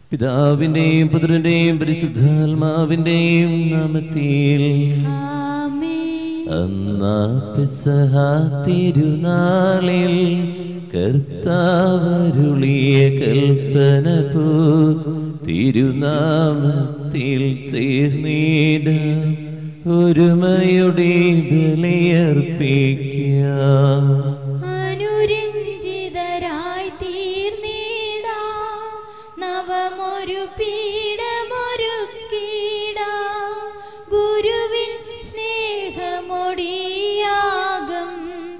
പിതാവിന്റെയും പുത്രന്റെയും പരിശുദ്ധാത്മാവിന്റെയും നാമത്തിൽ ആമേൻ അന്നാ പെസഹ തിരുനാളിൽ കർത്താവരുളിയ കൽപ്പന പോ തിരുനാമത്തിൽ ചേർന്നിട ഒരുമയുടെ ബലിയർപ്പിക്കാം അനുരഞ്ജിതരായി തീർന്നിടാം നവമൊരു പീഠമൊരുക്കിടാം ഗുരുവിൻ സ്നേഹമൊടിയാകം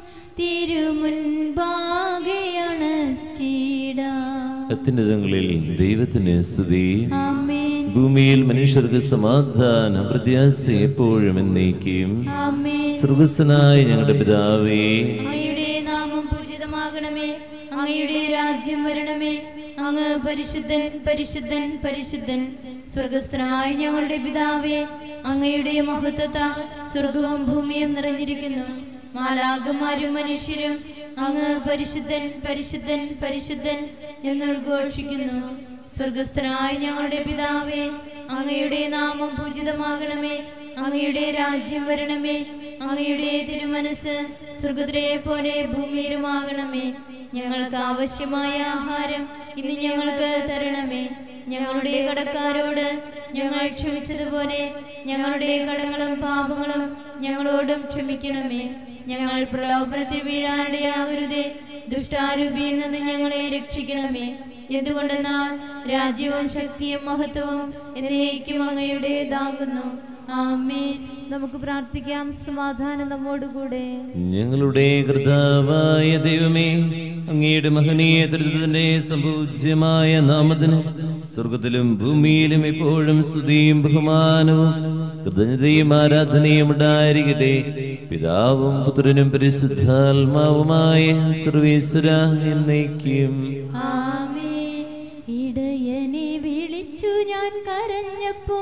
തിരുമുൻപാകെ അണച്ചിടാം അത്യുന്നതങ്ങളിൽ ദൈവത്തിന് സ്തുതി ആമേൻ ഭൂമിയിൽ മനുഷ്യർക്ക് സമാധാനം പ്രത്യാശ എപ്പോഴും എന്നേക്കും ആമേൻ സർവസ്വനായ ഞങ്ങളുടെ പിതാവേ അങ്ങയുടെ നാമം പൂജിതമാകണമേ അങ്ങയുടെ രാജ്യം വരണമേ അങ്ങ് പരിശുദ്ധൻ പരിശുദ്ധൻ പരിശുദ്ധൻ സ്വർഗസ്ഥനായ ഞങ്ങളുടെ പിതാവേ അങ്ങയുടെ മഹത്വത്ത സ്വർഗവും ഭൂമിയും നിറഞ്ഞിരിക്കുന്നു മാലാകന്മാരും മനുഷ്യരും അങ്ങ് പരിശുദ്ധൻ പരിശുദ്ധൻ പരിശുദ്ധൻ എന്ന് ഉദ്ഘോഷിക്കുന്നു സ്വർഗസ്ഥനായ ഞങ്ങളുടെ പിതാവേ അങ്ങയുടെ നാമം പൂജിതമാകണമേ അങ്ങയുടെ രാജ്യം വരണമേ അങ്ങയുടെ തിരുമനസ് സ്വർഗത്തിലെ പോലെ ഭൂമിയിലുമാകണമേ ഞങ്ങൾക്ക് ആവശ്യമായ ആഹാരം ഇന്ന് ഞങ്ങൾക്ക് തരണമേ ഞങ്ങളുടെ കടക്കാരോട് ഞങ്ങൾ ക്ഷമിച്ചതുപോലെ ഞങ്ങളുടെ കടങ്ങളും പാപങ്ങളും ഞങ്ങളോടും ക്ഷമിക്കണമേ ഞങ്ങൾ പ്രലോഭനത്തിൽ വീഴാനിടയാകരുതേ ദുഷ്ടാരൂപിയിൽ നിന്ന് ഞങ്ങളെ രക്ഷിക്കണമേ എന്തുകൊണ്ടെന്നാൽ രാജ്യവും ശക്തിയും മഹത്വവും എന്നേക്കും അങ്ങയുടേതാകുന്നു ആമേൻ നമുക്ക് പ്രാർത്ഥിക്കാം സമാധാനം നമ്മോടുകൂടെ ഞങ്ങളുടെ കർത്താവായ ദൈവമേ അങ്ങയുടെ മഹനീയ ദുരിതത്തിന്റെ സംപൂജ്യമായ നാമത്തിന് സ്വർഗത്തിലും ഭൂമിയിലും എപ്പോഴും സ്തുതിയും ബഹുമാനവും കൃതജ്ഞതയും ആരാധനയും ഉണ്ടായിരിക്കട്ടെ പിതാവും പുത്രനും പരിശുദ്ധാത്മാവുമായ സർവീശ്വര എന്നേക്കും ആമേൻ ഇടയനെ വിളിച്ചു ഞാൻ കരഞ്ഞപ്പോ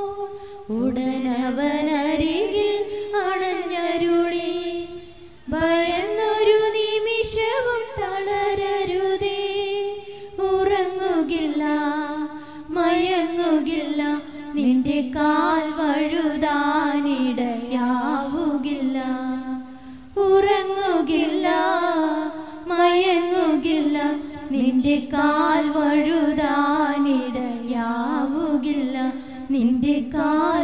ഉടനവനരികിൽ അണഞ്ഞരുളി ഭയന്നൊരു നിമിഷവും തളരരുതേ ഉറങ്ങുകില്ല മയങ്ങുകില്ല നിന്റെ കാൽ വഴുതാനിടയാവുകില്ല ഉറങ്ങുകില്ല മയങ്ങുകില്ല നിന്റെ കാൽ വഴുതാനിടയാവുകില്ല നിന്റെ കാൽ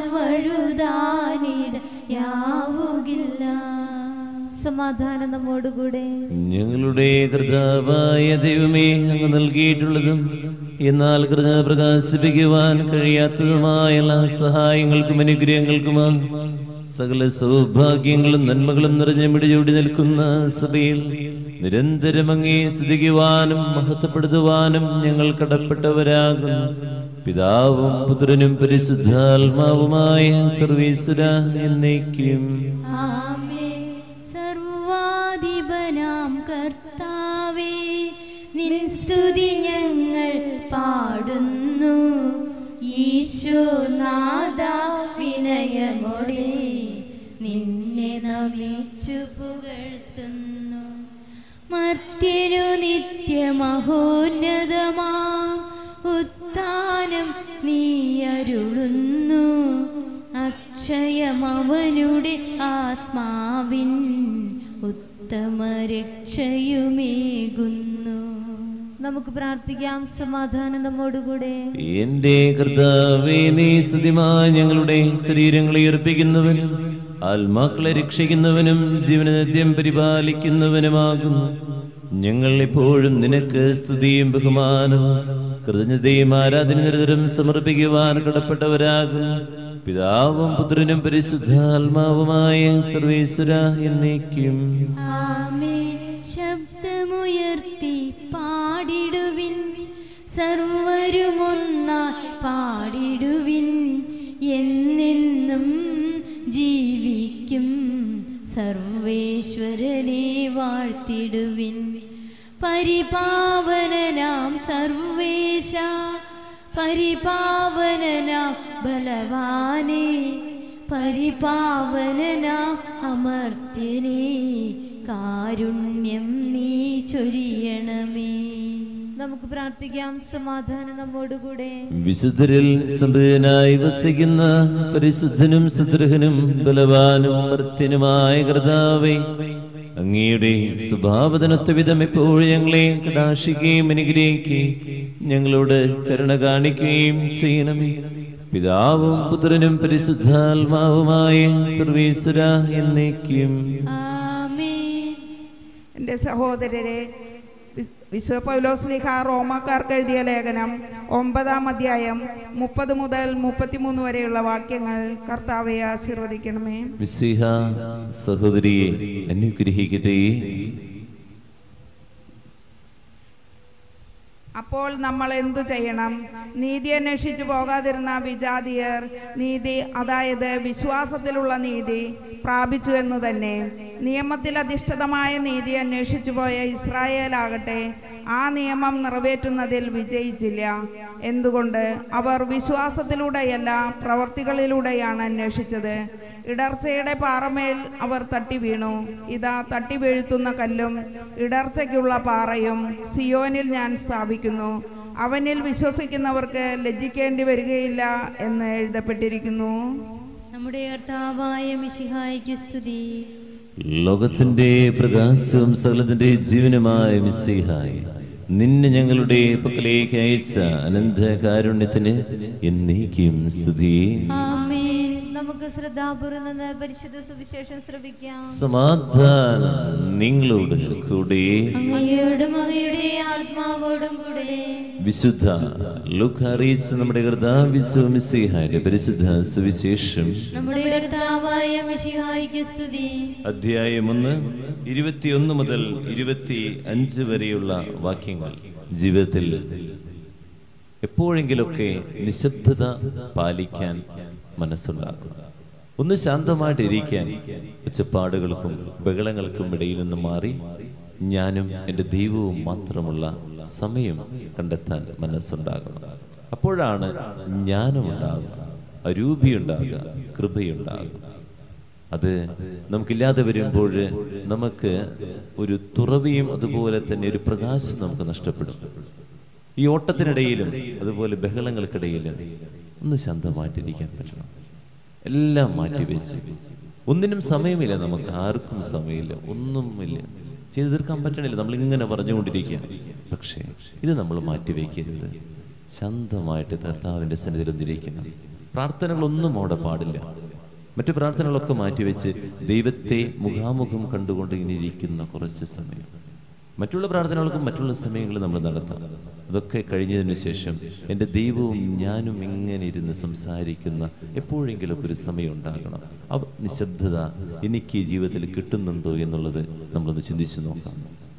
വഴുതാനിടയാവുകില്ല സമാധാനം നമ്മോടുകൂടെ ഞങ്ങളുടെ കർത്താവായ ദൈവമേ അങ്ങ് നൽകിയിട്ടുള്ളതും എന്നാൽ കൃത പ്രകാശിപ്പിക്കുവാൻ കഴിയാത്തതുമായ എല്ലാ സഹായങ്ങൾക്കും അനുഗ്രഹങ്ങൾക്കുമാ സകല സൗഭാഗ്യങ്ങളും നന്മകളും നിറഞ്ഞ മിടിചൂടി നിൽക്കുന്ന സഭയിൽ നിരന്തരം അങ്ങേ സ്തുതിക്കുവാനും മഹത്വപ്പെടുത്തുവാനും ഞങ്ങൾ കടപ്പെട്ടവരാകുന്നു പിതാവും പുത്രനും പരിശുദ്ധാത്മാവുമായ സർവീശ്വര എന്നേക്കും ആമേ സർവാധിപനാം കർത്താവേ നിൻ സ്തുതി ഞങ്ങൾ പാടുന്നു ഈശോനാഥ വിനയമോടെ നിന്നെ നമിച്ചു പുകഴ്ത്തുന്നു മർത്യനു നിത്യമഹോന്നതമാം ഉത്ഥാനം നീ അരുളുന്നു അക്ഷയമവനുടെ ആത്മാവിൻ ഉത്തമ രക്ഷയുമേകുന്നു നമുക്ക് പ്രാർത്ഥിക്കാം സമാധാനം നമ്മോടുകൂടെ എന്റെ കർത്താവേ നീ സ്തുതിമായി ഞങ്ങളുടെ ശരീരങ്ങളെ അർപ്പിക്കുന്നവനും ആത്മാക്കളെ രക്ഷിക്കുന്നവനും ജീവനനിത്യം പരിപാലിക്കുന്നവനുമാകുന്നു ഞങ്ങൾ എപ്പോഴും നിനക്ക് സ്തുതിയും ബഹുമാനവും കൃതജ്ഞതയും ആരാധന നിരന്തരം സമർപ്പിക്കുവാൻ കടപ്പെട്ടവരാകുന്നു പിതാവും പുത്രനും പരിശുദ്ധാത്മാവുമായ സർവേശ്വര എന്നേക്കും ആമേൻ ശബ്ദമുയർത്തി പാടിടുവിൻ സർവരുമൊന്നായി പാടിടുവിൻ എന്നെന്നും ജീവിക്കും സർവേശ്വരനെ വാഴ്ത്തിടുവിൻ പരിപാവനനാം സർവേശ പരിപാവനനാം ബലവാനേ പരിപാവനനാം അമർത്യനേ കാരുണ്യം നീ ചൊരിയണമേ നമുക്ക് പ്രാർത്ഥിക്കാം സമാധാനം നമ്മോടുകൂടെ വിശുദ്ധരിൽ സമ്പന്നനായി വസിക്കുന്ന പരിശുദ്ധനും സുദൃഹനും ബലവാനും മർത്യനുമായ കർത്താവേ അങ്ങയുടെ സ്വഭാവതനത്വ വിധം എപ്പോഴും ഞങ്ങളെ കടാശിക്കുകയും അനുഗ്രഹിക്കുകയും ഞങ്ങളോട് കരുണ കാണിക്കുകയും ചെയ്യണമേ പിതാവും പുത്രനും പരിശുദ്ധാത്മാവുമായ സർവീശ്വര എന്നേക്കും ആമേൻ എൻ്റെ സഹോദരരെ വിശ്- വിശുദ്ധ പൗലോസ്ലിഹ റോമാക്കാർക്ക് എഴുതിയ ലേഖനം ഒമ്പതാം അധ്യായം മുപ്പത് മുതൽ മുപ്പത്തിമൂന്ന് വരെയുള്ള വാക്യങ്ങൾ കർത്താവെ ആശീർവദിക്കണമേ മിസ്സിഹ സഹോദരിയെ അനുഗ്രഹിക്കട്ടെ അപ്പോൾ നമ്മൾ എന്തു ചെയ്യണം നീതി അന്വേഷിച്ചു പോകാതിരുന്ന വിജാതിയർ നീതി അതായത് വിശ്വാസത്തിലുള്ള നീതി പ്രാപിച്ചു എന്നു തന്നെ നിയമത്തിൽ അധിഷ്ഠിതമായ നീതി അന്വേഷിച്ചു പോയ ഇസ്രായേലാകട്ടെ ആ നിയമം നിറവേറ്റുന്നതിൽ വിജയിച്ചില്ല എന്തുകൊണ്ട് അവർ വിശ്വാസത്തിലൂടെയല്ല പ്രവർത്തികളിലൂടെയാണ് അന്വേഷിച്ചത് ഇടർച്ചയുടെ പാറമേൽ അവർ തട്ടി വീണു ഇതാ തട്ടി വീഴ്ത്തുന്ന കല്ലും ഇടർച്ചയ്ക്കുള്ള പാറയും സിയോനിൽ ഞാൻ സ്ഥാപിക്കുന്നു അവനിൽ വിശ്വസിക്കുന്നവർക്ക് ലജ്ജിക്കേണ്ടി വരികയില്ല എന്ന് എഴുതപ്പെട്ടിരിക്കുന്നു നമ്മുടെ കർത്താവായ മിശിഹായിക്ക് സ്തുതി ലോകത്തിന്റെ പ്രകാശവും സകലത്തിന്റെ ജീവനുമായ മിസ്സിഹായി നിന്നെ ഞങ്ങളുടെ പക്കലേക്ക് അയച്ച അനന്ത കാരുണ്യത്തിന് എന്നേക്കും സ്തുതി ആമേൻ നമുക്ക് ശ്രദ്ധാപൂർവം നിന്ന് പരിശുദ്ധ സുവിശേഷം ശ്രവിക്കാം സമാധാനം നിങ്ങളോട് കൂടെ അങ്ങയോടും അങ്ങയുടെ ആത്മാവോടും കൂടെ വിശുദ്ധ ലുക്ക് അറിയിച്ച നമ്മുടെ കർത്താവിശ്വമിസിഹാന്റെ പരിശുദ്ധ സുവിശേഷം നമ്മുടെ കർത്താവായ മിശിഹായിക്ക് സ്തുതി അധ്യായം ഒന്ന് ഇരുപത്തിയൊന്ന് മുതൽ ഇരുപത്തി അഞ്ച് വരെയുള്ള വാക്യങ്ങൾ ജീവിതത്തിൽ എപ്പോഴെങ്കിലൊക്കെ നിശബ്ദത പാലിക്കാൻ മനസ്സുണ്ടാകും ഒന്ന് ശാന്തമായിട്ട് ഇരിക്കാൻ ഒച്ചപ്പാടുകൾക്കും ബഹളങ്ങൾക്കും ഇടയിൽ നിന്ന് മാറി ഞാനും എൻ്റെ ദൈവവും മാത്രമുള്ള സമയം കണ്ടെത്താൻ മനസ്സുണ്ടാകണം അപ്പോഴാണ് ജ്ഞാനമുണ്ടാകുക അരൂപിയുണ്ടാകുക കൃപയുണ്ടാകുക അത് നമുക്കില്ലാതെ വരുമ്പോൾ നമുക്ക് ഒരു തുറവിയും അതുപോലെ തന്നെ ഒരു പ്രകാശം നമുക്ക് നഷ്ടപ്പെടും ഈ ഓട്ടത്തിനിടയിലും അതുപോലെ ബഹളങ്ങൾക്കിടയിലും ഒന്ന് ശാന്തമായിട്ടിരിക്കാൻ പറ്റണം എല്ലാം മാറ്റിവെച്ച് ഒന്നിനും സമയമില്ല നമുക്ക് ആർക്കും സമയമില്ല ഒന്നുമില്ല ചെയ്തു തീർക്കാൻ പറ്റണില്ല നമ്മൾ ഇങ്ങനെ പറഞ്ഞുകൊണ്ടിരിക്കുക പക്ഷേ ഇത് നമ്മൾ മാറ്റിവെക്കരുത് ശാന്തമായിട്ട് കർത്താവിൻ്റെ സന്നിധിയിൽ ഒന്നിരിക്കണം പ്രാർത്ഥനകളൊന്നും അവിടെ പാടില്ല മറ്റു പ്രാർത്ഥനകളൊക്കെ മാറ്റിവെച്ച് ദൈവത്തെ മുഖാമുഖം കണ്ടുകൊണ്ട് ഇങ്ങനെ ഇരിക്കുന്ന കുറച്ച് സമയം മറ്റുള്ള പ്രാർത്ഥനകൾക്കും മറ്റുള്ള സമയങ്ങളിൽ നമ്മൾ നടത്താം അതൊക്കെ കഴിഞ്ഞതിന് ശേഷം എൻ്റെ ദൈവവും ഞാനും ഇങ്ങനെ ഇരുന്ന് സംസാരിക്കുന്ന എപ്പോഴെങ്കിലുമൊക്കെ ഒരു സമയം ഉണ്ടാകണം അവ നിശബ്ദത എനിക്ക് ഈ ജീവിതത്തിൽ കിട്ടുന്നുണ്ടോ എന്നുള്ളത് നമ്മളൊന്ന് ചിന്തിച്ചു നോക്കാം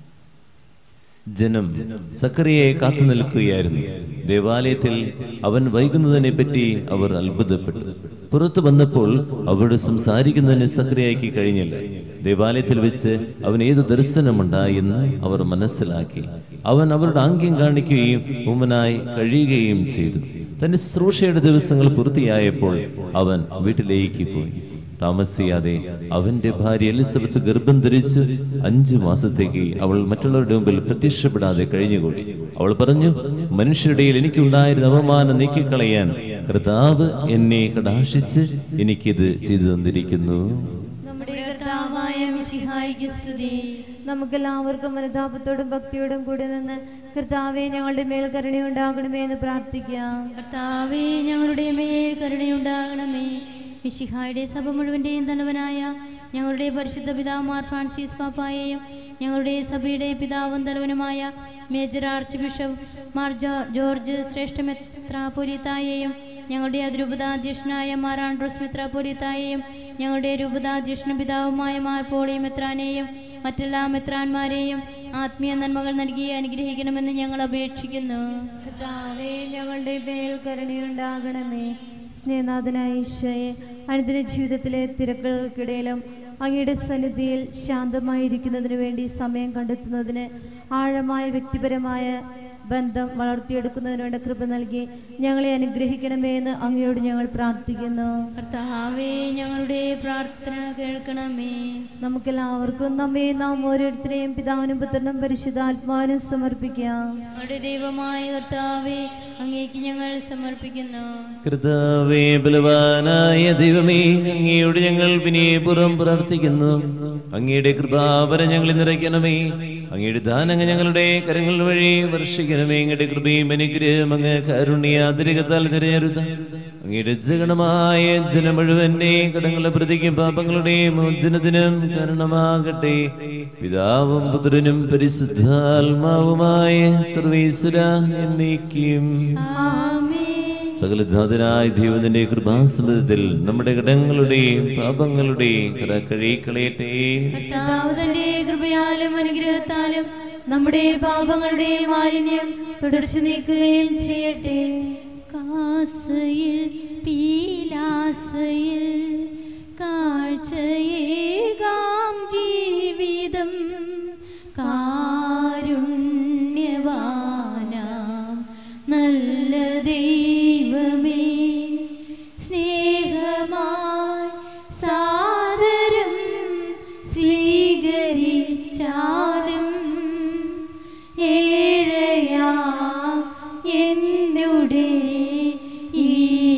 ജനം സക്കറിയെ കാത്തു നിൽക്കുകയായിരുന്നു ദേവാലയത്തിൽ അവൻ വൈകുന്നതിനെ പറ്റി അവർ അത്ഭുതപ്പെട്ടു പുറത്തു വന്നപ്പോൾ അവരോട് സംസാരിക്കുന്നതിന് സക്രിയയ്ക്ക് കഴിഞ്ഞില്ല ദേവാലയത്തിൽ വെച്ച് അവൻ ഏതു ദർശനമുണ്ടായി എന്ന് അവർ മനസ്സിലാക്കി അവൻ അവരുടെ ആംഗ്യം കാണിക്കുകയും ഉമ്മനായി കഴിയുകയും ചെയ്തു തന്റെ ശുശ്രൂഷയുടെ ദിവസങ്ങൾ പൂർത്തിയായപ്പോൾ അവൻ വീട്ടിലേക്ക് പോയി താമസിയാതെ അവന്റെ ഭാര്യ എലിസബത്ത് ഗർഭം ധരിച്ച് അഞ്ചു മാസത്തേക്ക് അവൾ മറ്റുള്ളവരുടെ മുമ്പിൽ പ്രത്യക്ഷപ്പെടാതെ കഴിഞ്ഞുകൂടി അവൾ പറഞ്ഞു മനുഷ്യരുടെ ഇടയിൽ എനിക്കുണ്ടായിരുന്ന അവമാനം നീക്കിക്കളയാൻ കർത്താവ് എന്നെ കടാക്ഷിച്ച് എനിക്കിത് ചെയ്തു തന്നിരിക്കുന്നു നമ്മുടെ കർത്താവായ മിശിഹായിക്ക് സ്തുതി നമുക്കെല്ലാവർക്കും അനുതാപത്തോടും ഭക്തിയോടും കൂടി നിന്ന് കർത്താവെ ഞങ്ങളുടെ മേൽ കരുണയുണ്ടാകണമേ എന്ന് പ്രാർത്ഥിക്കാം കർത്താവെ ഞങ്ങളുടെ മേൽ കരുണയുണ്ടാകണമേ മിശിഹായുടെ സഭ മുഴുവൻ്റെയും തലവനായ ഞങ്ങളുടെ പരിശുദ്ധ പിതാമാർ ഫ്രാൻസിസ് പാപ്പായെയും ഞങ്ങളുടെ സഭയുടെ പിതാവും തലവനുമായ മേജർ ആർച്ച് ബിഷപ്പ് മാർ ജോ- ജോർജ് ശ്രേഷ്ഠ മെത്രാപൊലിത്തായെയും ഞങ്ങളുടെ അതിരൂപതാധ്യക്ഷനായ മാർ ആൻഡ്രോസ് മെത്രാപൊലിത്തായെയും ഞങ്ങളുടെ രൂപതാധ്യക്ഷന പിതാവുമായ മാർ പോളി മെത്രാനെയും മറ്റെല്ലാ മെത്രാന്മാരെയും ആത്മീയ നന്മകൾ നൽകി അനുഗ്രഹിക്കണമെന്ന് ഞങ്ങൾ അപേക്ഷിക്കുന്നു കർത്താവേ ഞങ്ങളുടെ മേൽ കരുണയുണ്ടാകണമേ സ്നേഹനാഥനായ ഈശോയെ അനുദിന ജീവിതത്തിലെ തിരക്കുകൾക്കിടയിലും അങ്ങയുടെ സന്നിധിയിൽ ശാന്തമായിരിക്കുന്നതിന് വേണ്ടി സമയം കണ്ടെത്തുന്നതിന് ആഴമായ വ്യക്തിപരമായ ബന്ധം വളർത്തിയെടുക്കുന്നതിന് വേണ്ട കൃപ നൽകി ഞങ്ങളെ അനുഗ്രഹിക്കണമേ എന്ന് അങ്ങയോട് ഞങ്ങൾ പ്രാർത്ഥിക്കുന്നു കർത്താവേ ഞങ്ങളുടെ പ്രാർത്ഥന കേൾക്കണമേ നമുക്കെല്ലാവർക്കും നമ്മെ നാം ഓരോരുത്തരെയും പിതാവിനും പുത്രനും പരിശുദ്ധാത്മാവിനും സമർപ്പിക്കാം ഞങ്ങളുടെ ദൈവമായ കർത്താവേ അങ്ങേക്ക് ഞങ്ങൾ സമർപ്പിക്കുന്നു കർത്താവേ ബലവാനായ ദൈവമേ അങ്ങയോട് ഞങ്ങൾ വിനയപൂർവ്വം പ്രാർത്ഥിക്കുന്നു അങ്ങയുടെ കൃപാവര ഞങ്ങൾ നിറയ്ക്കണമേ അങ്ങയുടെ ദാനങ്ങൾ ഞങ്ങളുടെ കരങ്ങൾ വഴി വർഷിക്കണമേ അങ്ങയുടെ കൃപയും അനുഗ്രഹം അങ്ങ് കാരുണ്യാതിരികത്താൽ തിരഞ്ഞെടുത്ത അങ്ങയുടെ ജഗണമായ ജനം മുഴുവന്റെ കടങ്ങളുടെ പ്രതിക്കും പാപങ്ങളുടെ മോചനത്തിനും കാരണമാകട്ടെ പിതാവും പുത്രനും പരിശുദ്ധാത്മാവുമായ സർവീശ്വര എന്നേക്കും സകലധാതനായ ദൈവത്തിന്റെ കൃപാസനത്തിൽ നമ്മുടെ കടങ്ങളുടെയും പാപങ്ങളുടെയും കട കഴിക്കളയട്ടെ കർത്താവ് തന്റെ കൃപയാലും അനുഗ്രഹത്താലും നമ്മുടെ പാപങ്ങളുടെ മാലിന്യം തുടച്ചു നീക്കുകയും ചെയ്യട്ടെ കാസയിൽ പീലാസയിൽ കാഴ്ചയേകാം ജീവിതം കാരുണ്യവാനാം നല്ല ദൈവമേ സ്നേഹമായി സാദരം സ്വീകരിച്ചാലും ഏഴയാ എന്നുടെ ഈ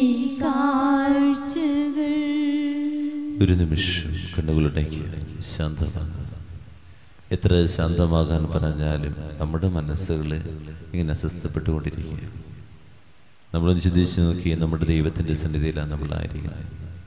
കാഴ്ചകൾ ഒരു നിമിഷം കണ്ണുകളുടേക്ക് ശാന്തമാകുക എത്ര ശാന്തമാകാൻ പറഞ്ഞാലും നമ്മുടെ മനസ്സുകൾ ഇങ്ങനെ അസ്വസ്ഥപ്പെട്ടുകൊണ്ടിരിക്കുക നമ്മളൊന്ന് ചിന്തിച്ച് നോക്കി നമ്മുടെ ദൈവത്തിൻ്റെ സന്നിധിയിലാണ് നമ്മളായിരിക്കുന്നത്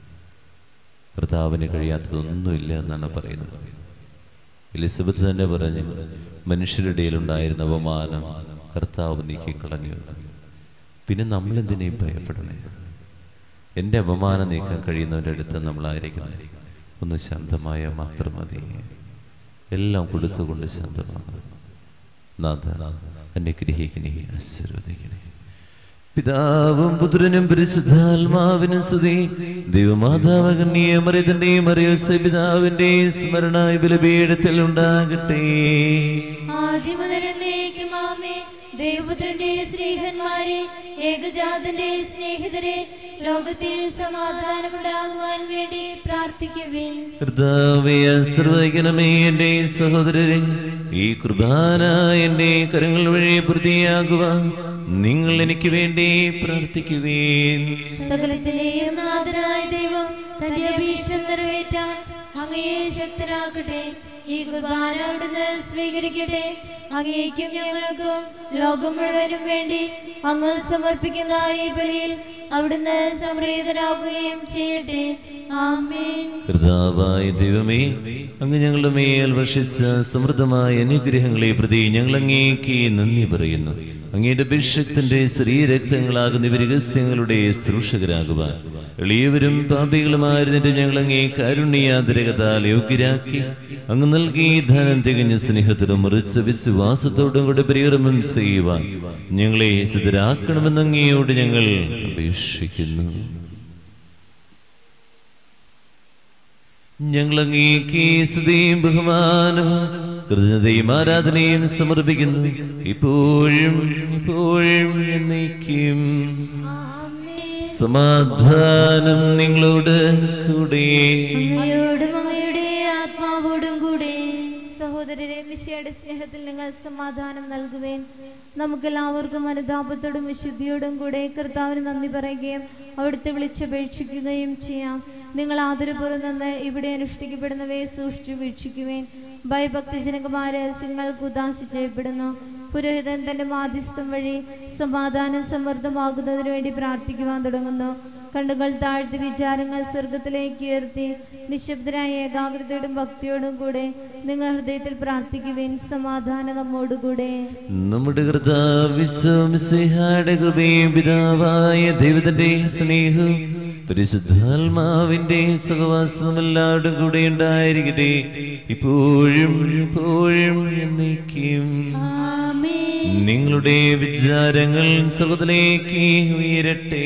കർത്താവിന് കഴിയാത്തതൊന്നുമില്ല എന്നാണ് പറയുന്നത് എലിസബത്ത് തന്നെ പറഞ്ഞു മനുഷ്യരുടെ ഇടയിലുണ്ടായിരുന്ന അപമാനം കർത്താവ് നീക്കിക്കളഞ്ഞു പിന്നെ നമ്മൾ എന്തിനേ ഭയപ്പെടണേ എൻ്റെ അപമാനം നീക്കാൻ കഴിയുന്നവൻ്റെ അടുത്ത് നമ്മളായിരിക്കുന്നത് ഒന്ന് ശാന്തമായ മാത്രം മതി എല്ലാം കൊടുത്തുകൊണ്ട് ശാന്തമാകും നാഥ എന്നെ ഗ്രഹിക്കണേ ആശീർവദിക്കണേ പിതാവും പുത്രനും പരിശുദ്ധാത്മാവിനും സ്തുതി ദൈവമാതാവകന്യ മറിയത്തിന്റെയും മറിയോസ പിതാവിന്റെ സ്മരണ ബലപീഠത്തിൽ ഉണ്ടാകട്ടെ ആദ്യം മുതൽ എന്നേക്കും ആമേ ദൈവപുത്രന്റെ സ്നേഹന്മാരെ ഏകജാതന്റെ സ്നേഹിതരെ ലോകത്തിൽ സമാധാനമുണ്ടാകുവാൻ വേണ്ടി പ്രാർത്ഥിക്കുവിൻ കർത്താവെ ആശ്രവദിക്കണമേ എൻ്റെ സഹോദരരെ ഈ കുർബാന എൻ്റെ കരങ്ങൾ വഴി പൂർത്തിയാകുക നിങ്ങൾ എനിക്ക് വേണ്ടി പ്രാർത്ഥിക്കുവേൻ സകലത്തിലെയും നാഥനായ ദൈവം തന്റെ അഭീഷ്ടം നിറവേറ്റാൻ അങ്ങയെ ശക്തനാക്കട്ടെ ഈ കുർബാന അവിടുന്ന് സ്വീകരിക്കട്ടെ അങ്ങേക്കും ഞങ്ങൾക്കും ലോകം മുഴുവനും വേണ്ടി അങ്ങ് സമർപ്പിക്കുന്ന ഈ ബലിയിൽ അവിടുന്ന് സംപ്രീതനാക്കുകയും ചെയ്യട്ടെ ആമേൻ കർത്താവായ ദൈവമേ അങ്ങ് ഞങ്ങളുടെ മേൽ വർഷിച്ച സമൃദ്ധമായ അനുഗ്രഹങ്ങളെ പ്രതി ഞങ്ങൾ അങ്ങേക്ക് നന്ദി പറയുന്നു അങ്ങയുടെ അഭിഷക്തന്റെ ശ്രീരക്തങ്ങളാകുന്ന ഇവ രഹസ്യങ്ങളുടെ ശുശ്രൂഷകരാകുവാൻ എളിയവരും പാപികളുമായിരുന്നിട്ട് ഞങ്ങൾ അങ്ങേ കാരുണ്യാതിരകതാൽ യോഗ്യരാക്കി അങ്ങ് നൽകി ധനം തികഞ്ഞ സ്നേഹത്തിലും മറിച്ച വിശ്വാസത്തോടും കൂടെ പരികർമ്മം ചെയ്യുവാൻ ഞങ്ങളെ സിദ്ധരാക്കണമെന്ന് അങ്ങയോട് ഞങ്ങൾ അപേക്ഷിക്കുന്നു ഞങ്ങൾ അങ്ങേക്ക് സ്തുതിയും ബഹുമാനവും കൃതജ്ഞതയും ആരാധനയും സമർപ്പിക്കുന്നു ഇപ്പോഴും ഇപ്പോഴും എന്നേക്കും സമാധാനം നിങ്ങളോട് കൂടെ അങ്ങയോടും അങ്ങയുടെ ആത്മാവോടും കൂടെ സഹോദരരെ മിശയുടെ സ്നേഹത്തിൽ നിങ്ങൾ സമാധാനം നൽകുവേൻ നമുക്കെല്ലാവർക്കും അനുതാപത്തോടും വിശുദ്ധിയോടും കൂടെ കർത്താവിന് നന്ദി പറയുകയും അവിടുത്തെ വിളിച്ചപേക്ഷിക്കുകയും ചെയ്യാം നിങ്ങൾ ആദരപൂർവ്വം നിന്ന് ഇവിടെ അനുഷ്ഠിക്കപ്പെടുന്നവയെ സൂക്ഷിച്ചു വീക്ഷിക്കുവേൻ ഭയഭക്തിജനകമായ രഹസ്യങ്ങൾക്ക് ഉദാശ ചെയ്യപ്പെടുന്നു പുരോഹിതൻ തന്റെ മാധ്യസ്ഥം വഴി സമാധാനം സമൃദ്ധമാകുന്നതിന് വേണ്ടി പ്രാർത്ഥിക്കുവാൻ തുടങ്ങുന്നു കണ്ണുകൾ താഴ്ത്തി വിചാരങ്ങൾ സ്വർഗത്തിലേക്ക് ഉയർത്തി നിശബ്ദരായ ഏകാഗ്രതയോടും ഭക്തിയോടും കൂടെ നിങ്ങൾ ഹൃദയത്തിൽ പ്രാർത്ഥിക്കുവേൻ സമാധാനം നമ്മോടുകൂടെ നമ്മുടെ കർത്താവിശ്വമിസിഹായുടെ കൃപയും പിതാവായ ദൈവത്തിന്റെ സ്നേഹവും പരിശുദ്ധാത്മാവിന്റെ സഹവാസവും എല്ലാവരുടെ കൂടെ ഉണ്ടായിരിക്കട്ടെ ഇപ്പോഴും ഇപ്പോഴും എന്നേക്കും നിങ്ങളുടെ വിചാരങ്ങൾ സർവ്വത്തിലേക്ക് ഉയരട്ടെ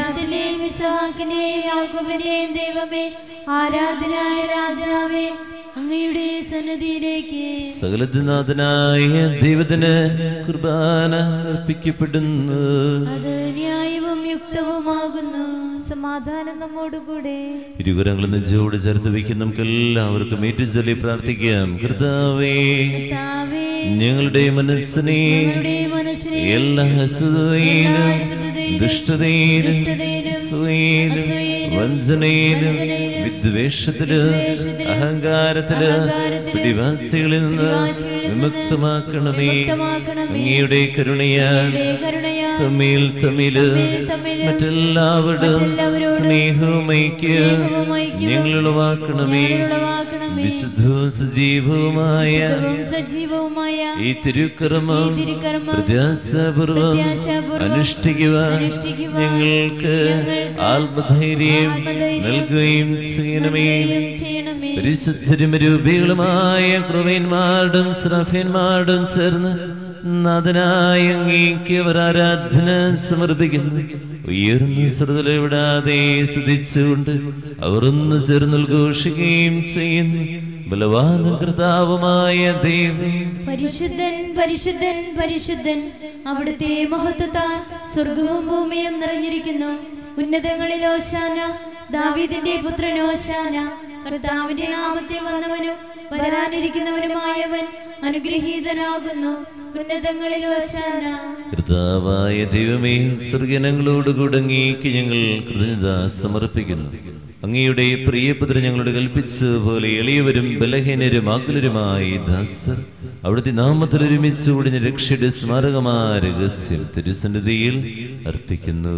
അബ്രാഹത്തിന്റെയും ഇസഹാക്കിന്റെയും യാക്കോബിന്റെയും ദൈവമേ ആരാധനായ രാജാവേ അങ്ങയുടെ സന്നദ്ധിയിലേക്ക് സകലത്തിനാഥനായ ദൈവത്തിന് കുർബാന അർപ്പിക്കപ്പെടുന്നു അത് ന്യായവും യുക്തവുമാകുന്നു സമാധാനം നമ്മോടുകൂടെ ഇരുകരങ്ങളും നെഞ്ചോട് ചേർത്ത് വയ്ക്കുന്ന നമുക്ക് എല്ലാവർക്കും ഏറ്റുചൊല്ലി പ്രാർത്ഥിക്കാം കർത്താവേ കർത്താവേ, ഞങ്ങളുടെ മനസ്സിനെ ഞങ്ങളുടെ മനസ്സിനെ എല്ലാ അസുഖയിലും അശുദ്ധതയിലും, ദുഷ്ടതയിലും ദുഷ്ടതയിലും, അസൂയയിലും അസൂയയിലും, വഞ്ചനയിലും വഞ്ചനയിലും, വിദ്വേഷത്തില് വിദ്വേഷത്തില്, അഹങ്കാരത്തില് അഹങ്കാരത്തില്, പിടിവാസികളിൽ നിന്ന് പിടിവാശികളിൽ നിന്ന് വിമുക്തമാക്കണമേ വിമുക്തമാക്കണമേ. അങ്ങയുടെ കരുണയാൽ അങ്ങയുടെ കരുണയാൽ തമ്മിൽ തമ്മില് തമ്മിൽ തമ്മില് മറ്റെല്ലാവരോടും മറ്റെല്ലാവരോടും സ്നേഹവും ഐക്യം സ്നേഹവും ഐക്യവും ഞങ്ങൾ ഉളവാക്കണമേ ഞങ്ങൾ ഉളവാക്കണമേ. വിശുദ്ധവും സജീവവുമായ ശുദ്ധവും സജീവവുമായ ഈ തിരുക്കർമ്മം ഈ തിരുക്കർമ്മം പ്രത്യാശപൂർവം പ്രത്യാശാപൂർവം അനുഷ്ഠിക്കുവാൻ അനുഷ്ഠിക്കുവാൻ ഞങ്ങൾക്ക് ഞങ്ങൾക്ക് ആത്മധൈര്യം ആത്മധൈര്യം നൽകുകയും ചെയ്യണമേ നൽകുകയും ചെയ്യണമേ പരിശുദ്ധരും രൂപികളുമായ ക്രൂവന്മാരുടെ ശ്രഫന്മാരും ചേർന്ന് നാഥനായ അങ്ങേക്ക് അവർ ആരാധന സമർപ്പിക്കുന്നു ഉയർന്ന ശ്രദ്ധ വിടാതെ സ്തുതിച്ചുകൊണ്ട് അവർ ഒന്ന് ചേർന്ന് ഉദ്ഘോഷിക്കുകയും ചെയ്യുന്നു ബലവാന കർത്താവുമായ ദൈവം പരിശുദ്ധൻ പരിശുദ്ധൻ പരിശുദ്ധൻ അവിടുത്തെ മഹത്വത്താൽ സ്വർഗവും ഭൂമിയും നിറഞ്ഞിരിക്കുന്നു ഉന്നതങ്ങളിൽ ഓശാന ദാവീദിന്റെ പുത്രൻ ഓശാന കർത്താവിന്റെ നാമത്തിൽ വന്നവനും വരാനിരിക്കുന്നവനുമായവൻ അനുഗ്രഹീതനാകുന്നു ഉന്നതങ്ങളിൽ ഓശാന കർത്താവായ ദൈവമേ സ്വർഗനങ്ങളോടുകൂടെ അങ്ങേക്ക് ഞങ്ങൾ കൃതജ്ഞത സമർപ്പിക്കുന്നു അങ്ങയുടെ പ്രിയപുത്രൻ ഞങ്ങളോട് കൽപ്പിച്ചതുപോലെ എളിയവരും ബലഹീനരും ആകുലരുമായി ദാസർ അവിടുത്തെ നാമത്തിൽ ഒരുമിച്ച് ഒടിഞ്ഞ രക്ഷയുടെ സ്മാരകമായ രഹസ്യം തിരുസന്നിധിയിൽ അർപ്പിക്കുന്നു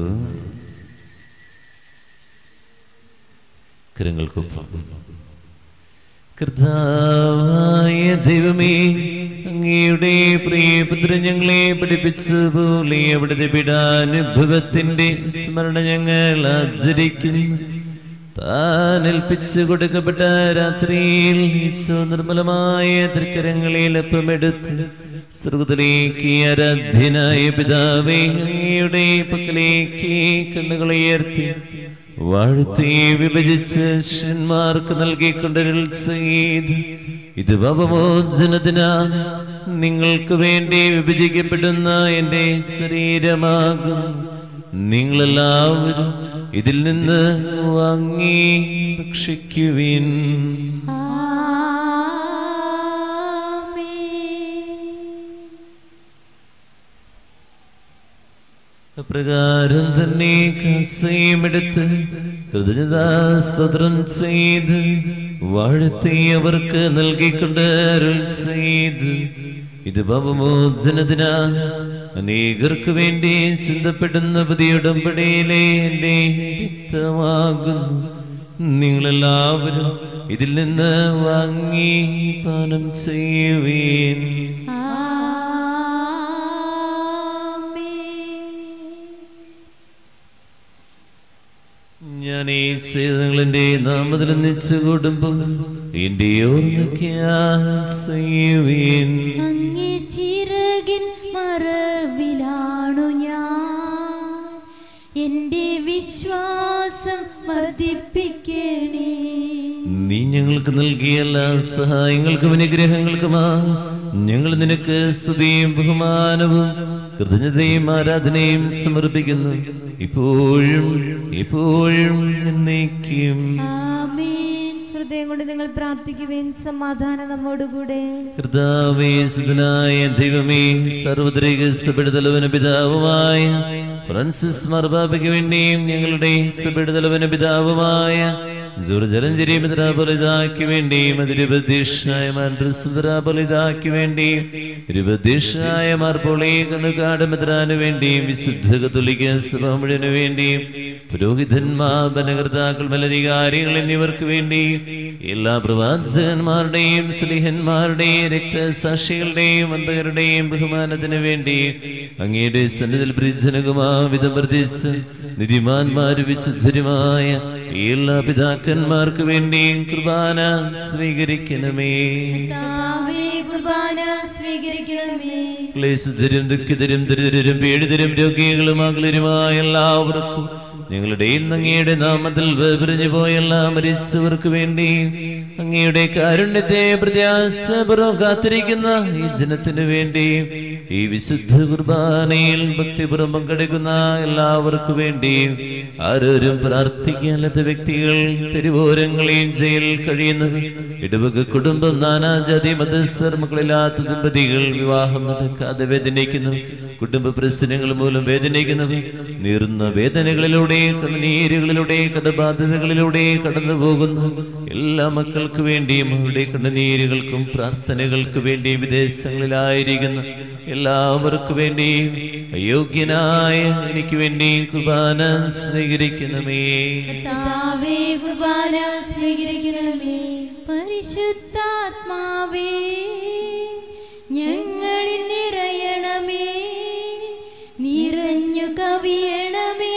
കരങ്ങൾക്കൊപ്പം കർത്താവായ ദൈവമേ അങ്ങയുടെ പ്രിയപുത്രൻ ഞങ്ങളെ പഠിപ്പിച്ചതുപോലെ അവിടുത്തെ പീഡാനുഭവത്തിന്റെ സ്മരണ ഞങ്ങൾ ആചരിക്കുന്നു താൻ ഏൽപ്പിച്ചു കൊടുക്കപ്പെട്ട രാത്രിയിൽ ഈശോ നിർമ്മലമായ തൃക്കരങ്ങളിൽ അപ്പമെടുത്ത് സ്വർഗത്തിലേക്ക് ആരാധ്യനായ പിതാവേ അങ്ങയുടെ പക്കലേക്ക് കണ്ണുകളെ ഉയർത്തി വാഴ്ത്തി വിഭജിച്ച് ശിഷ്യന്മാർക്ക് നൽകിക്കൊണ്ടരുൾ ചെയ്ത് ഇത് പാപമോചനത്തിനാ നിങ്ങൾക്ക് വേണ്ടി വിഭജിക്കപ്പെടുന്ന എൻ്റെ ശരീരമാകുന്നു നിങ്ങളെല്ലാവരും ഇതിൽ നിന്ന് വാങ്ങി ഭക്ഷിക്കുവിൻ അപ്രകാരം തന്നെ കസയുമെടുത്ത് കൃതജ്ഞതാസ്തോത്രം ചെയ്ത് വാഴ്ത്തി അവർക്ക് നൽകിക്കൊണ്ട് അരുൾ ചെയ്ത് ഇത് പാപമോചനത്തിനാ അനേകർക്ക് വേണ്ടി ചിന്തപ്പെടുന്ന പുതിയ ഉടമ്പടിയിലെ എൻ്റെ രക്തമാകുന്നു നിങ്ങളെല്ലാവരും ഇതിൽ നിന്ന് വാങ്ങി പാനം ചെയ്യുവേൻ ഞാൻ ഈ ചെയ്തങ്ങളുടെ നാമത്തിൽ ഒന്നിച്ചു കൂടുമ്പോൾ എന്റെ ഓർമ്മയ്ക്കാൻ ചെയ്യുവേൻ അങ്ങേ ചിറകിൻ മറവിലാണു ഞാൻ എൻ്റെ വിശ്വാസം വർദ്ധിപ്പിക്കണേ നീ ഞങ്ങൾക്ക് നൽകിയ എല്ലാ സഹായങ്ങൾക്കും അനുഗ്രഹങ്ങൾക്കുമാ ഞങ്ങൾ നിനക്ക് സ്തുതിയും ബഹുമാനവും കൃതജ്ഞതയും ആരാധനയും സമർപ്പിക്കുന്നു ഇപ്പോഴും എപ്പോഴും എന്നേക്കും ആമേൻ ഹൃദയം കൊണ്ട് നിങ്ങൾ പ്രാർത്ഥിക്കുവേൻ സമാധാനം നമ്മോടുകൂടെ കർത്താവേ സുതനായ ദൈവമേ സർവദ്രികപ്പെടുതലവന പിതാവുമായ ഫ്രാൻസിസ് മാർബാബയ്ക്ക് വേണ്ടിയും ഞങ്ങളുടെ സപ്പെടുതലവന പിതാവുമായ ജുർജലഞ്ചേരി മിത്രാപലിതാക്ക് വേണ്ടിയും അതിരുപദേശായ മാർസുദ്രാപലിതാക്ക് വേണ്ടിയും ഇരുപദേശായ മാർപ്പോളി കണ്ണുകാട് മിത്രാന് വേണ്ടിയും വിശുദ്ധ കത്തുലിക്ക സഭ മുഴുവന് വേണ്ടിയും പുരോഹിതന്മാർ ഭരണകർത്താക്കൾ മേലധികാരികൾ എന്നിവർക്ക് വേണ്ടി എല്ലാ പ്രവാചകന്മാരുടെയും സ്ലിഹന്മാരുടെയും രക്തസാക്ഷികളുടെയും അന്തകരുടെയും ബഹുമാനത്തിന് വേണ്ടി അങ്ങയുടെ സന്നിധിയിൽ പ്രിജനകുമാവിധം വർദ്ധിച്ച് നിധിമാന്മാരും വിശുദ്ധരുമായ എല്ലാ പിതാക്കന്മാർക്ക് വേണ്ടിയും കുർബാന സ്വീകരിക്കണമേ താവേ കുർബാന സ്വീകരിക്കണമേ ക്ലേശതരും ദുഃഖിതരും ദരിദ്രരും പീഡിതരും രോഗികളും അകലരുമായ എല്ലാവർക്കും ഞങ്ങളുടെ അങ്ങയുടെ നാമത്തിൽ വേർപിരിഞ്ഞു പോയ എല്ലാ മരിച്ചവർക്ക് വേണ്ടി അങ്ങയുടെ കാരുണ്യത്തെ പ്രത്യാശപൂർവ്വം കാത്തിരിക്കുന്ന ഈ ജനത്തിന് വേണ്ടി ഈ വിശുദ്ധ കുർബാനയിൽ ഭക്തിപൂർവ്വം പങ്കെടുക്കുന്ന എല്ലാവർക്കും വേണ്ടി ആരോരും പ്രാർത്ഥിക്കാത്ത വ്യക്തികൾ തെരുവോരങ്ങളെയും ജയിലിൽ കഴിയുന്നവർ ഇടവക കുടുംബം നാനാജാതി മതസ്ഥർ മക്കളില്ലാത്ത ദമ്പതികൾ വിവാഹം നടക്കാതെ വേദനിക്കുന്നു കുടുംബ പ്രശ്നങ്ങൾ മൂലം വേദനിക്കുന്നവർ നീറുന്ന വേദനകളിലൂടെ കണ്ണുനീരുകളിലൂടെ കടബാധ്യതകളിലൂടെ കടന്നു പോകുന്ന എല്ലാ മക്കൾക്ക് വേണ്ടിയും അവരുടെ കണ്ണുനീരുകൾക്കും പ്രാർത്ഥനകൾക്ക് വേണ്ടിയും വിദേശങ്ങളിലായിരിക്കുന്ന എല്ലാവർക്കും വേണ്ടിയും അയോഗ്യനായ എനിക്ക് വേണ്ടിയും കുർബാന സ്വീകരിക്കണമേ കർത്താവേ കുർബാന സ്വീകരിക്കണമേ പരിശുദ്ധാത്മാവേ ഞങ്ങളിൽ നിറയണമേ നിറഞ്ഞു കവിയണമേ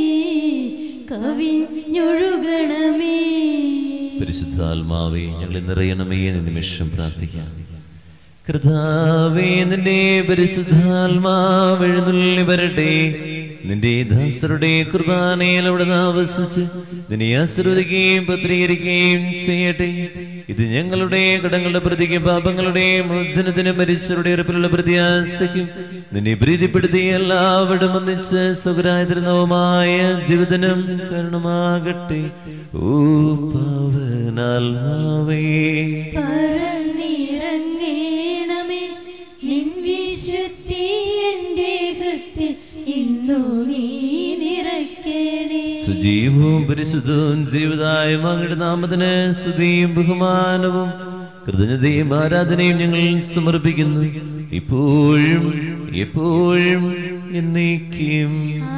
കവിഞ്ഞൊഴുകണമേ പരിശുദ്ധാത്മാവേ ഞങ്ങളെ നിറയണമേ എന്ന് നിമിഷം പ്രാർത്ഥിക്കാം കർത്താവേ നിന്റെ പരിശുദ്ധാത്മാവ് എഴുന്നള്ളി വരട്ടെ നിന്റെ ദാസരുടെ കുർബാനയിൽ അവിടെ ആവസിച്ച് നിന്നെ ആശ്രവദിക്കുകയും പത്രീകരിക്കുകയും ചെയ്യട്ടെ ഇത് ഞങ്ങളുടെ കടങ്ങളുടെ പ്രതിക്കും പാപങ്ങളുടെ മോചനത്തിന് മരിച്ചവരുടെ ഉറപ്പിലുള്ള പ്രത്യാശയ്ക്കും നിന്നെ പ്രീതിപ്പെടുത്തി എല്ലാവരും ഒന്നിച്ച് സുഖരായിരുന്നവുമായ ജീവിതനം കാരണമാകട്ടെ ഓ പാവനാത്മാവേ പറന്നിറങ്ങേണമേ നിൻ വിശുദ്ധി എൻ്റെ ഹൃത്തിൽ ഇന്നു നീ നിറയ്ക്കണേ സജീവവും പരിശുദ്ധവും ജീവിതായും അങ്ങയുടെ നാമത്തിന് സ്തുതിയും ബഹുമാനവും കൃതജ്ഞതയും ആരാധനയും ഞങ്ങൾ സമർപ്പിക്കുന്നു ഇപ്പോഴും എപ്പോഴും എന്നേക്കും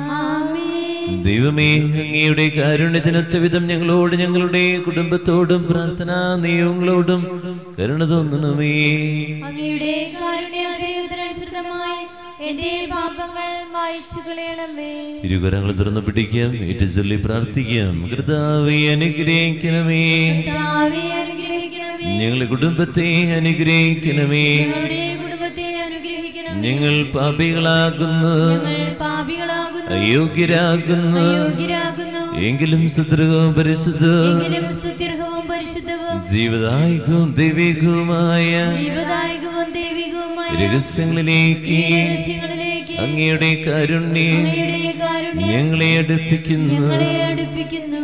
ദൈവമേ അങ്ങയുടെ കാരുണ്യത്തിനൊത്ത വിധം ഞങ്ങളോട് ഞങ്ങളുടെ കുടുംബത്തോടും പ്രാർത്ഥനാ നിയമങ്ങളോടും കരുണ തോന്നണമേ അങ്ങയുടെ കാരുണ്യാനുസൃതമായി എന്റെ പാപങ്ങൾ മായ്ച്ചു കളയണമേ ഇരുകരങ്ങൾ തുറന്നു പിടിക്കാം ഏറ്റുചൊല്ലി പ്രാർത്ഥിക്കാം കൃതാവെ അനുഗ്രഹിക്കണമേ കർത്താവേ അനുഗ്രഹിക്കണമേ ഞങ്ങളുടെ കുടുംബത്തെ അനുഗ്രഹിക്കണമേ ഞങ്ങളുടെ കുടുംബത്തെ അനുഗ്രഹിക്കണമേ ഞങ്ങൾ പാപികളാകുന്നു ഞങ്ങൾ പാപികളാകുന്നു അയോഗ്യരാകുന്നു യോഗ്യരാകുന്നു എങ്കിലും സുദൃഢവും പരിശുദ്ധവും എങ്കിലും സ്തുത്യർഹവും പരിശുദ്ധവും ജീവദായകവും ദൈവികവുമായ ജീവദായകവും ദൈവികവുമായ രഹസ്യങ്ങളിലേക്ക് ഈ രഹസ്യങ്ങളിലേക്ക് അങ്ങയുടെ കാരുണ്യം അങ്ങയുടെ കാരുണ്യം ഞങ്ങളെ അടുപ്പിക്കുന്നു ഞങ്ങളെ അടുപ്പിക്കുന്നു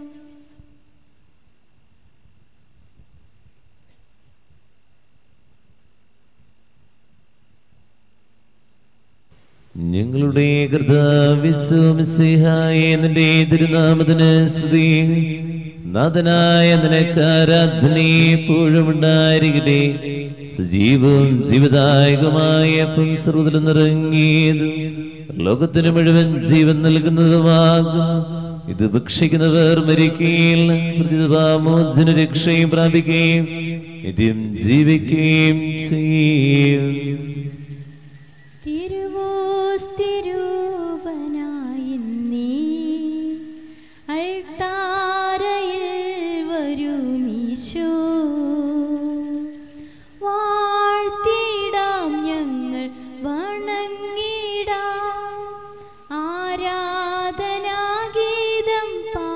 ഞങ്ങളുടെ കർത്താവിശ്വമിസിഹായ നിന്റെ തിരുനാമത്തിന് സ്തുതി നാഥനായ നിനക്ക് ആരാധന എപ്പോഴും ഉണ്ടായിരിക്കട്ടെ സജീവവും ജീവദായകമായ സർവ്വതിലും നിറങ്ങിയതും ലോകത്തിന് മുഴുവൻ ജീവൻ നൽകുന്നതുമാകുന്നു ഇത് ഭക്ഷിക്കുന്നവർ മരിക്കുകയില്ല പ്രതിഭാമോചന രക്ഷയും പ്രാപിക്കുകയും നിത്യം ജീവിക്കുകയും ചെയ്യും തിരുവോസ്തിരൂപനായി നീ അൾത്താരയിൽ വരുമീശോ വാഴ്ത്തിടാം ഞങ്ങൾ വണങ്ങിടാം ആരാധനാഗീതം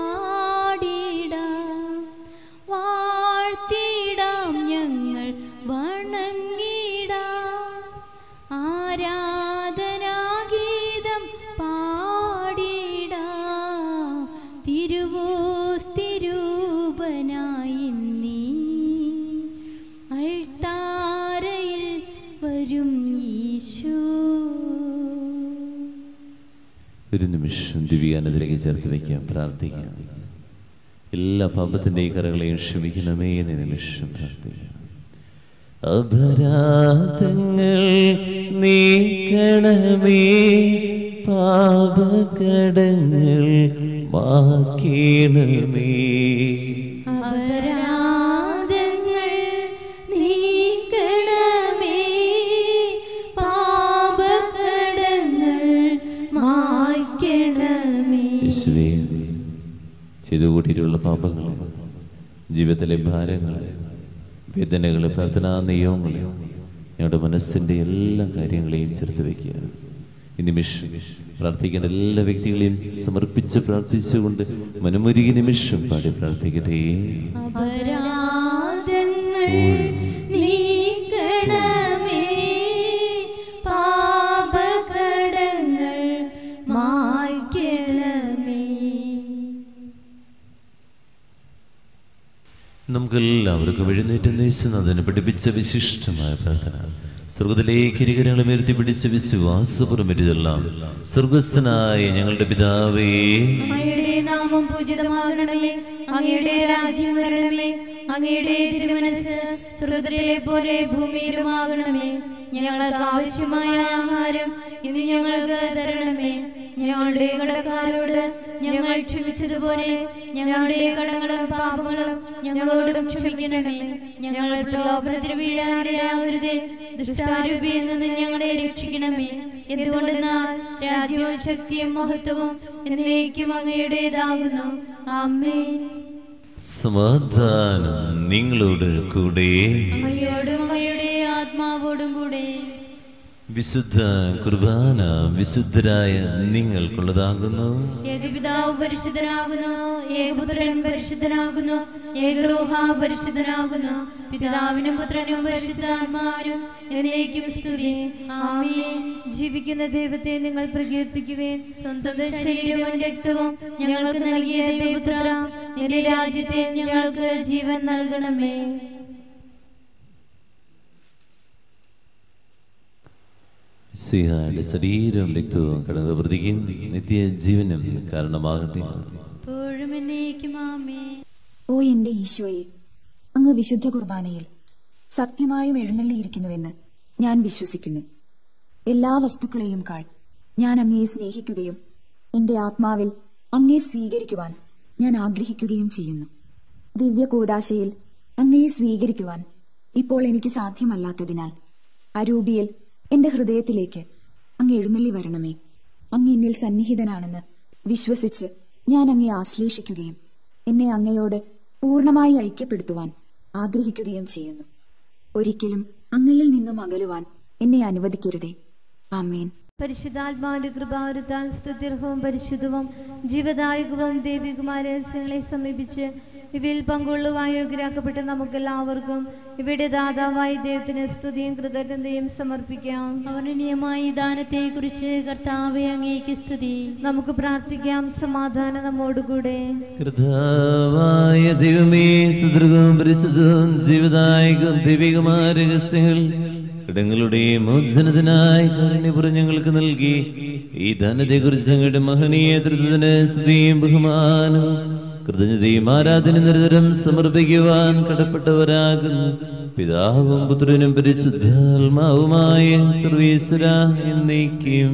പാടിടാം വാഴ്ത്തിടാം ഞങ്ങൾ വണങ്ങിടാം ആരാധനാഗീതം പാടിടാം തിരുവോസ്തിരൂപനായി നീ അൾത്താരയിൽ വരും ഈശോ ഒരു നിമിഷം ദിവ്യാനത്തിലേക്ക് ചേർത്ത് വയ്ക്കാം പ്രാർത്ഥിക്കാം എല്ലാ പാപത്തിൻ്റെയും കറകളെയും ക്ഷമിക്കണമേ എന്ന് നിമിഷം പ്രാർത്ഥിക്കാം അപരാധങ്ങൾ നീക്കണമേ പാപകടങ്ങൾ മാക്കണമേ അപരാധങ്ങൾ നീക്കണമേ പാപകടങ്ങൾ മായ്ക്കണമേ യേശുവേ ചെയ്തു കൂട്ടിയിട്ടുള്ള പാപങ്ങൾ ജീവിതത്തിലെ ഭാരങ്ങൾ വേദനകൾ പ്രാർത്ഥനാ നിയമങ്ങൾ ഞങ്ങളുടെ മനസ്സിൻ്റെ എല്ലാ കാര്യങ്ങളെയും ചേർത്ത് വയ്ക്കുക ഈ നിമിഷം പ്രാർത്ഥിക്കേണ്ട എല്ലാ വ്യക്തികളെയും സമർപ്പിച്ച് പ്രാർത്ഥിച്ചുകൊണ്ട് മനമുരുകി നിമിഷം പാടി പ്രാർത്ഥിക്കട്ടെ അപരാധങ്ങൾ നീക്കണമേ പാപകടങ്ങൾ മായ്ക്കണമേ നമുക്കെല്ലാവർക്കും എഴുന്നേറ്റ് യേശുനാഥന് പഠിപ്പിച്ച വിശിഷ്ടമായ പ്രാർത്ഥന സ്വർഗത്തിലേക്ക് ഇരുകരങ്ങളും ഉയർത്തി പിടിച്ച വിശ്വാസപുറമെല്ലാം സ്വർഗസ്ഥനായ ഞങ്ങളുടെ പിതാവേ അങ്ങയുടെ നാമം പൂജിതമാകണമേ അങ്ങയുടെ രാജ്യം വരണമേ അങ്ങയുടെ തിരുമനസ് സ്വർഗത്തിലെ പോലെ ഭൂമിയിലുമാകണമേ ഞങ്ങൾക്ക് ആവശ്യമായ ആഹാരം ഇന്ന് ഞങ്ങൾക്ക് തരണമേ ഞങ്ങളുടെ കടക്കാരോട് ഞങ്ങൾ ക്ഷമിച്ചതുപോലെ ഞങ്ങളുടെ കടങ്ങളും പാപങ്ങളും ഞങ്ങളോടും ക്ഷമിക്കണമേ ഞങ്ങൾ പ്രലോഭനത്തിന് വീഴാനിടയാകരുതേ ദുഷ്ടാരൂപിയിൽ നിന്ന് ഞങ്ങളെ രക്ഷിക്കണമേ എന്തുകൊണ്ടെന്നാൽ രാജ്യവും ശക്തിയും മഹത്വവും എന്നേക്കും അങ്ങയുടേതാകുന്നു ആമേൻ സമാധാനം നിങ്ങളോട് കൂടെ അങ്ങയോടും അങ്ങയുടെ ആത്മാവോടും കൂടെ വിശുദ്ധ കുർബാന വിശുദ്ധരായ നിങ്ങൾക്കുള്ളതാകുന്നു ഏകപിതാവ് പരിശുദ്ധനാകുന്നു ഏകപുത്രനും പരിശുദ്ധനാകുന്നു ഏകരോഹ പരിശുദ്ധനാകുന്നു പിതാവിനും പുത്രനും പരിശുദ്ധാത്മാവിനും എന്നേക്കും സ്തുതി ആമേൻ ജീവിക്കുന്ന ദൈവത്തെ നിങ്ങൾ പ്രകീർത്തിക്കുവേൻ സ്വന്തം ശരീരവും രക്തവും ഞങ്ങൾക്ക് നൽകിയ ദൈവപുത്ര നിന്റെ രാജ്യത്തെ ഞങ്ങൾക്ക് ജീവൻ നൽകണമേ സിഹായുടെ ശരീരവും രക്തവും കടന്നു പ്രതിക്കും നിത്യജീവനും കാരണമാകട്ടെ എപ്പോഴും എന്നേക്കും ആമേ ഓ എന്റെ ഈശോയെ അങ്ങ് വിശുദ്ധ കുർബാനയിൽ സത്യമായും എഴുന്നള്ളിയിരിക്കുന്നുവെന്ന് ഞാൻ വിശ്വസിക്കുന്നു എല്ലാ വസ്തുക്കളെയും കാൾ ഞാൻ അങ്ങയെ സ്നേഹിക്കുകയും എന്റെ ആത്മാവിൽ അങ്ങയെ സ്വീകരിക്കുവാൻ ഞാൻ ആഗ്രഹിക്കുകയും ചെയ്യുന്നു ദിവ്യ കൂടാശയിൽ അങ്ങയെ സ്വീകരിക്കുവാൻ ഇപ്പോൾ എനിക്ക് സാധ്യമല്ലാത്തതിനാൽ അരൂപിയിൽ എന്റെ ഹൃദയത്തിലേക്ക് അങ്ങ് എഴുന്നള്ളി വരണമേ അങ്ങ് എന്നിൽ സന്നിഹിതനാണെന്ന് വിശ്വസിച്ച് ഞാൻ അങ്ങയെ ആശ്ലേഷിക്കുകയും എന്നെ അങ്ങയോട് പൂർണ്ണമായി ഐക്യപ്പെടുത്തുവാൻ ആഗ്രഹിക്കുകയും ചെയ്യുന്നു ഒരിക്കലും അങ്ങയിൽ നിന്നും അകലുവാൻ എന്നെ അനുവദിക്കരുതേ ആമേൻ പരിശുദ്ധാത്മാവിന്റെ കൃപാവരത്താൽ സ്തുത്യർഹവും പരിശുദ്ധവും ജീവദായകവും ദൈവികമായ രഹസ്യങ്ങളെ സമീപിച്ച് ഇവയിൽ പങ്കുകൊള്ളുവാൻ യോഗ്യരാക്കപ്പെട്ട നമുക്കെല്ലാവർക്കും ഇവയുടെ ദാതാവായ ദൈവത്തിന് സ്തുതിയും കൃതജ്ഞതയും സമർപ്പിക്കാം അവർണനീയമായ ഈ ദാനത്തെ കുറിച്ച് കർത്താവെ അങ്ങേക്ക് സ്തുതി നമുക്ക് പ്രാർത്ഥിക്കാം സമാധാനം നമ്മോടുകൂടെ കർത്താവായ ദൈവമേ സുദൃഗവും പരിശുദ്ധവും ജീവദായകവും ദൈവികമായ രഹസ്യങ്ങൾ ഇടങ്ങളുടെ മോചനത്തിനായി കാരുണ്യപുറം ഞങ്ങൾക്ക് നൽകി ഈ ധനത്തെക്കുറിച്ച് ഞങ്ങളുടെ മഹനീയ തൃത്വത്തിന് സ്തുതിയും ബഹുമാനവും കൃതജ്ഞതയും ആരാധന നിരന്തരം സമർപ്പിക്കുവാൻ കടപ്പെട്ടവരാകുന്നു പിതാവും പുത്രനും പരിശുദ്ധാത്മാവുമായ സർവീശ്വര എന്നേക്കും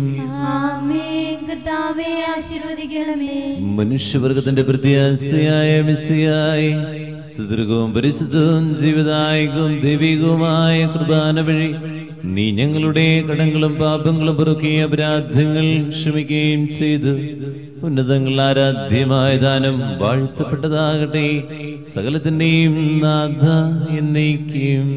ആമേൻ കർത്താവെ ആശീർവദിക്കണമേ മനുഷ്യവർഗത്തിന്റെ പ്രത്യാശയായ മിസ്സിയായി സുദീർഘവും പരിശുദ്ധവും ജീവദായകവും ദൈവികവുമായ കുർബാന വഴി നീ ഞങ്ങളുടെ കടങ്ങളും പാപങ്ങളും പൊറുക്കിയ അപരാധങ്ങൾ ക്ഷമിക്കുകയും ചെയ്തു ഉന്നതങ്ങൾ ആരാധ്യമായ ദാനം വാഴ്ത്തപ്പെട്ടതാകട്ടെ സകലത്തിന്റെയും നാഥ എന്നേക്കും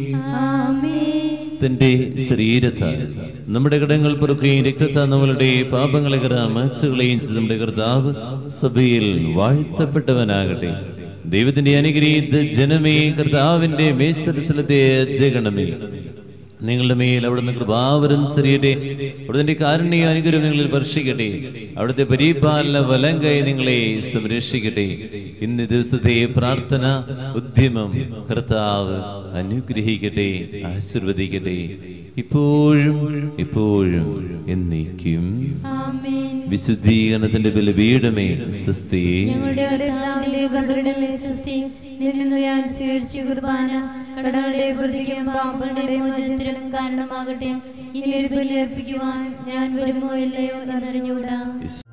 തന്റെ ശരീരത്താൽ നമ്മുടെ കടങ്ങൾ പൊറുക്കുകയും രക്തത്താൽ നമ്മളുടെ പാപങ്ങളെ മാച്ചുകളെയും ചെയ്ത നമ്മുടെ കർത്താവ് സഭയിൽ വാഴ്ത്തപ്പെട്ടവനാകട്ടെ ദൈവത്തിന്റെ അനുഗ്രഹീത ജനമേ കർത്താവിന്റെ മേച്ചരസലത്തെ ജഗണമേ നിങ്ങളുടെ മേൽ അവിടുന്ന് കൃപാവരം ചെറിയട്ടെ അവിടുത്തെ കാരുണ്യ അനുഗ്രഹം നിങ്ങളിൽ വർഷിക്കട്ടെ അവിടുത്തെ പരിപാലന വലം കൈ നിങ്ങളെ സംരക്ഷിക്കട്ടെ ഇന്ന് ദിവസത്തെ പ്രാർത്ഥന ഉദ്യമം കർത്താവ് അനുഗ്രഹിക്കട്ടെ ആശീർവദിക്കട്ടെ ഇപ്പോഴും ഇപ്പോഴും എന്നേക്കും ആമേൻ വിശുദ്ധീകരണത്തിന്റെ ബലപീഠമേ സ്വസ്തി ഞങ്ങളുടെ കർത്താവിന്റെ കരുണയുടെ സ്വസ്തി നിന്നിൽ നിന്ന് ഞാൻ സ്വീകരിച്ച കുർബാന കടകളുടെ പ്രതിക്കും പാപങ്ങളുടെ മോചനത്തിനും കാരണമാകട്ടെ ഇനി ഒരു ബലി അർപ്പിക്കുവാൻ ഞാൻ വരുമോ ഇല്ലയോ എന്നറിഞ്ഞുകൂടാ